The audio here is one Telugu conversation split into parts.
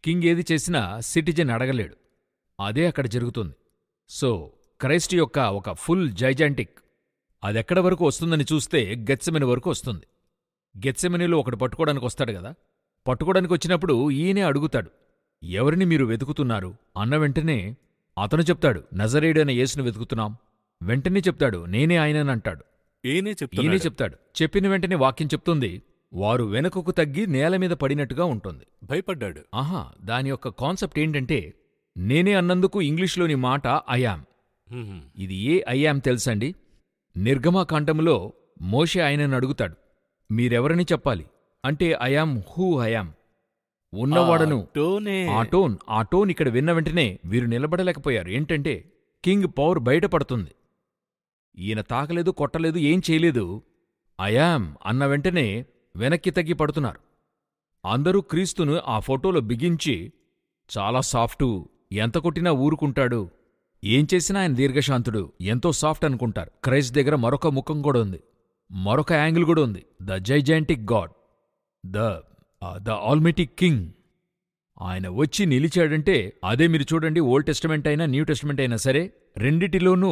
కింగ్ ఏది చేసినా సిటిజన్ అడగలేడు అదే అక్కడ జరుగుతుంది సో క్రైస్ట్ యొక్క ఒక ఫుల్ జైజాంటిక్ అదెక్కడ వరకు వస్తుందని చూస్తే గెత్సెమెని వరకు వస్తుంది గెత్సెమెనిలో ఒకడు పట్టుకోవడానికి వస్తాడు కదా పట్టుకోవడానికి వచ్చినప్పుడు ఈయనే అడుగుతాడు ఎవరిని మీరు వెతుకుతున్నారు అన్న వెంటనే అతను చెప్తాడు నజరేయుడైన యేసును వెతుకుతున్నాం వెంటనే చెప్తాడు నేనే ఆయననంటాడు ఈయనే ఈయనే చెప్తున్నాడు చెప్తాడు చెప్పిన వెంటనే వాక్యం చెప్తుంది వారు వెనకకు తగ్గి నేల మీద పడినట్టుగా ఉంటుంది భయపడ్డాడు ఆహా దాని యొక్క కాన్సెప్ట్ ఏంటంటే నేనే అన్నందుకు ఇంగ్లీష్లోని మాట అయామ్ హ్మ్. ఇది ఏ అయామ్ తెలుసండి నిర్గమాకాండంలో మోషే ఆయనను అడుగుతాడు మీరెవరని చెప్పాలి అంటే అయామ్ హూ అయామ్ ఉన్నవాడను ఆ టోనే ఆ టోన్ ఆ టోన్ ఇక్కడ విన్న వెంటనే వీరు నిలబడలేకపోయారు ఏంటంటే కింగ్ పవర్ బయటపడుతుంది ఈయన తాకలేదు కొట్టలేదు ఏం చేయలేదు అయామ్ అన్న వెంటనే వెనక్కి తగ్గి పడుతున్నారు అందరూ క్రీస్తును ఆ ఫోటోలో బిగించి చాలా సాఫ్టు ఎంత కొట్టినా ఊరుకుంటాడు ఏం చేసినా ఆయన దీర్ఘశాంతుడు ఎంతో సాఫ్ట్ అనుకుంటారు క్రైస్ట్ దగ్గర మరొక ముఖం కూడా ఉంది మరొక యాంగిల్ కూడా ఉంది the gigantic God the the almighty king ఆయన వచ్చి నిలిచాడంటే అదే మీరు చూడండి ఓల్డ్ టెస్టమెంట్ అయినా న్యూ టెస్టమెంట్ అయినా సరే రెండిటిలోనూ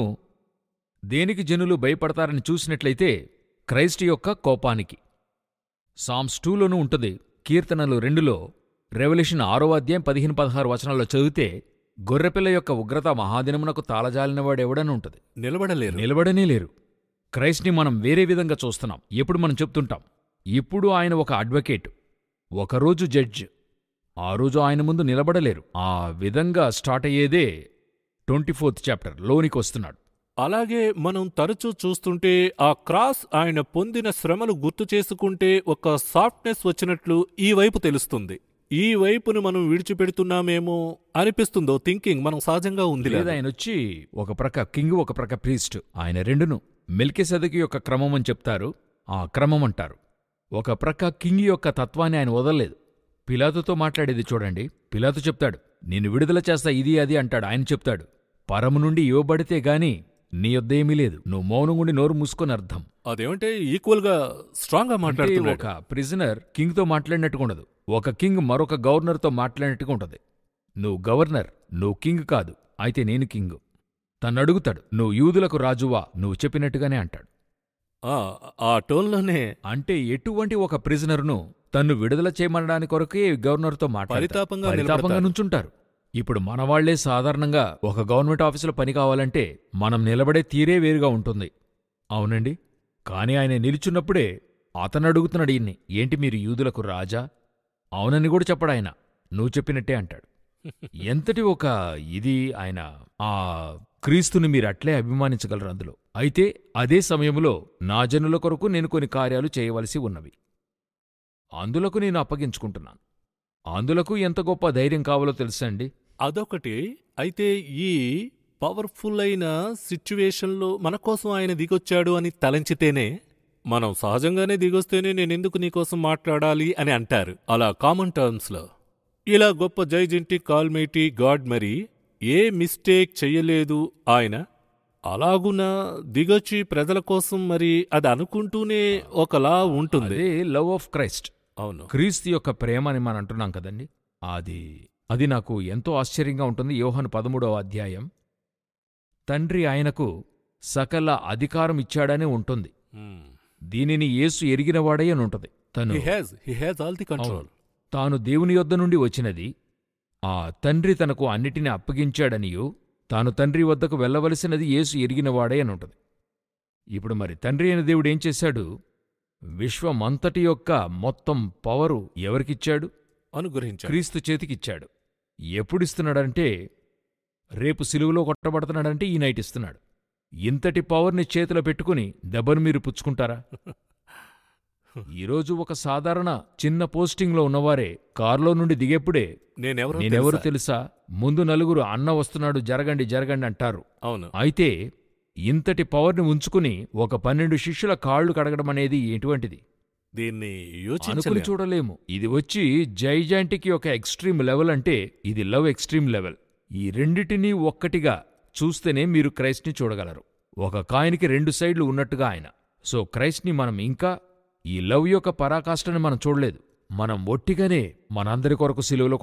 దేనికి జనులు భయపడతారని చూసినట్లయితే క్రైస్ట్ యొక్క కోపానికి సామ్స్ టూలోనూ ఉంటుంది కీర్తనలు రెండులో రెవల్యూషన్ ఆరో అధ్యాయం పదిహేను పదహారు వచనాల్లో చదివితే గొర్రెపిల్ల యొక్క ఉగ్రత మహాదినమునకు తాళజాలినవాడెవడని ఉంటుంది నిలబడలేరు నిలబడనే లేరు క్రైస్ట్ని మనం వేరే విధంగా చూస్తున్నాం ఎప్పుడు మనం చెప్తుంటాం ఇప్పుడు ఆయన ఒక అడ్వకేట్ ఒకరోజు జడ్జ్ ఆ రోజు ఆయన ముందు నిలబడలేరు ఆ విధంగా స్టార్ట్ అయ్యేదే ట్వంటీ ఫోర్త్ చాప్టర్ లోనికి వస్తున్నాడు అలాగే మనం తరచూ చూస్తుంటే ఆ క్రాస్ ఆయన పొందిన శ్రమలు గుర్తు చేసుకుంటే ఒక సాఫ్ట్నెస్ వచ్చినట్లు ఈ వైపు తెలుస్తుంది ఈ వైపును మనం విడిచిపెడుతున్నామేమో అనిపిస్తుందో థింకింగ్ మనం సహజంగా ఉంది లేదా ఆయన వచ్చి ఒక ప్రక్క కింగ్ ఒక ప్రక్క ప్రీస్ట్ ఆయన రెండును మెల్కెసెదకి యొక్క క్రమం అని చెప్తారు ఆ క్రమం అంటారు ఒక ప్రక్క కింగ్ యొక్క తత్వాన్ని ఆయన వదలలేదు పిలాతుతో మాట్లాడేది చూడండి పిలాతు చెప్తాడు నేను విడుదల చేస్తా ఇది అది అంటాడు ఆయన చెప్తాడు పరము నుండి ఇవ్వబడితే గాని నీ యొద్దేమీ లేదు నువ్వు మౌనంగుండి నోరు మూసుకొని అర్థం అదేమంటే ఈక్వల్ గా స్ట్రాంగ్ గా అంటే మాట్లాడుతున్నాడు ఒక ప్రిజనర్ కింగ్తో మాట్లాడినట్టుగా ఉండదు ఒక కింగ్ మరొక గవర్నర్తో మాట్లాడినట్టుగా ఉంటది నువ్వు గవర్నర్ నువ్వు కింగ్ కాదు అయితే నేను కింగ్ తను అడుగుతాడు నువ్వు యూదులకు రాజువా నువ్వు చెప్పినట్టుగానే అంటాడు ఆ, ఆ టోన్లోనే అంటే ఎటువంటి ఒక ప్రిజనర్ను తన్ను విడుదల చేయమనడానికి కొరకే గవర్నర్తో మాట్లాడతారు పరితాపంగా పరితాపంగా నిలబడతారు. నుంచుంటారు ఇప్పుడు మనవాళ్లే సాధారణంగా ఒక గవర్నమెంట్ ఆఫీసులో పని కావాలంటే మనం నిలబడే తీరే వేరుగా ఉంటుంది అవునండి కాని ఆయన నిలుచున్నప్పుడే అతను అడుగుతున్నాడు ఈయన్ని ఏంటి మీరు యూదులకు రాజా అవునని కూడా చెప్పడాయన నువ్వు చెప్పినట్టే అంటాడు ఎంతటి ఒక ఇది ఆయన ఆ క్రీస్తుని మీరు అట్లే అభిమానించగలరు అందులో అయితే అదే సమయంలో నా జనుల కొరకు నేను కొన్ని కార్యాలు చేయవలసి ఉన్నవి అందులకు నేను అప్పగించుకుంటున్నాను అందులకు ఎంత గొప్ప ధైర్యం కావాలో తెలుసా అండి అదొకటి అయితే ఈ పవర్ఫుల్ అయిన సిచ్యువేషన్లో మన కోసం ఆయన దిగొచ్చాడు అని తలంచితేనే మనం సహజంగానే దిగొస్తేనే నేనెందుకు నీకోసం మాట్లాడాలి అని అంటారు అలా కామన్ టర్మ్స్లో ఇలా గొప్ప జైజెంటి కాల్మేటి గాడ్ మరి ఏ మిస్టేక్ చెయ్యలేదు ఆయన అలాగునా దిగొచ్చి ప్రజల కోసం మరి అది అనుకుంటూనే ఒకలా ఉంటుంది అదే లవ్ ఆఫ్ క్రైస్ట్ అవును క్రీస్తు యొక్క ప్రేమ అని మనం అంటున్నాం కదండి అది అది నాకు ఎంతో ఆశ్చర్యంగా ఉంటుంది యోహాను పదమూడవ అధ్యాయం తండ్రి ఆయనకు సకల అధికారం ఇచ్చాడనే ఉంటుంది దీనిని యేసు ఎరిగినవాడే అని ఉంటుంది తను he has he has all the control తాను దేవుని యొద్ద నుండి వచ్చినది ఆ తండ్రి తనకు అన్నిటినీ అప్పగించాడనియూ తాను తండ్రి వద్దకు వెళ్ళవలసినది యేసు ఎరిగినవాడే అని ఉంటుంది ఇప్పుడు మరి తండ్రి అయిన దేవుడు ఏం చేశాడు విశ్వమంతటి యొక్క మొత్తం పవరు ఎవరికిచ్చాడు అనుగ్రహించాడు క్రీస్తు చేతికిచ్చాడు ఎప్పుడిస్తున్నాడంటే రేపు సిలువలో కొట్టబడుతున్నాడంటే ఈ నైట్ ఇస్తున్నాడు ఇంతటి పవర్ని చేతిలో పెట్టుకుని దెబ్బను మీరు పుచ్చుకుంటారా ఈరోజు ఒక సాధారణ చిన్న పోస్టింగ్లో ఉన్నవారే కారులో నుండి దిగేప్పుడే నేనెవరో నేనెవరు తెలుసా? తెలుసా ముందు నలుగురు అన్న వస్తున్నాడు జరగండి జరగండి అంటారు అవును అయితే ఇంతటి పవర్ని ఉంచుకుని ఒక పన్నెండు శిష్యుల కాళ్ళు కడగడం అనేది ఎటువంటిది దీన్ని అనుకుని యోచించలేం చూడలేము ఇది వచ్చి జైజాంటికి ఒక ఎక్స్ట్రీమ్ లెవెల్ అంటే ఇది లవ్ ఎక్స్ట్రీమ్ లెవెల్ ఈ రెండిటినీ ఒక్కటిగా చూస్తేనే మీరు క్రైస్ట్ని చూడగలరు ఒక కాయిన్కి రెండు సైడ్లు ఉన్నట్టుగా ఆయన సో క్రైస్ట్ని మనం ఇంకా ఈ లవ్ యొక్క పరాకాష్ఠని మనం చూడలేదు మనం ఒట్టిగానే మనందరి కొరకు సిలువలో